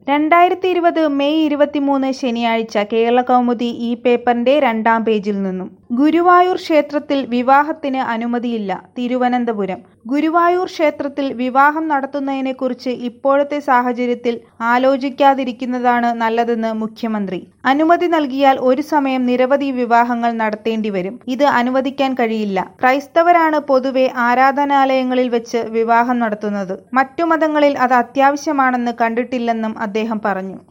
രണ്ടായിരത്തി ഇരുപത് മെയ് ഇരുപത്തിമൂന്ന് ശനിയാഴ്ച കേരളകൗമുദി ഈ പേപ്പറിന്റെ രണ്ടാം പേജിൽ നിന്നും ഗുരുവായൂർ ക്ഷേത്രത്തിൽ വിവാഹത്തിന് അനുമതിയില്ല തിരുവനന്തപുരം ഗുരുവായൂർ ക്ഷേത്രത്തിൽ വിവാഹം നടത്തുന്നതിനെക്കുറിച്ച് ഇപ്പോഴത്തെ സാഹചര്യത്തിൽ ആലോചിക്കാതിരിക്കുന്നതാണ് നല്ലതെന്ന് മുഖ്യമന്ത്രി അനുമതി നൽകിയാൽ ഒരു സമയം നിരവധി വിവാഹങ്ങൾ നടത്തേണ്ടി വരും ഇത് അനുവദിക്കാൻ കഴിയില്ല ക്രൈസ്തവരാണ് പൊതുവെ ആരാധനാലയങ്ങളിൽ വെച്ച് വിവാഹം നടത്തുന്നത് മറ്റു മതങ്ങളിൽ അത് അത്യാവശ്യമാണെന്ന് കണ്ടിട്ടില്ലെന്നും അദ്ദേഹം പറഞ്ഞു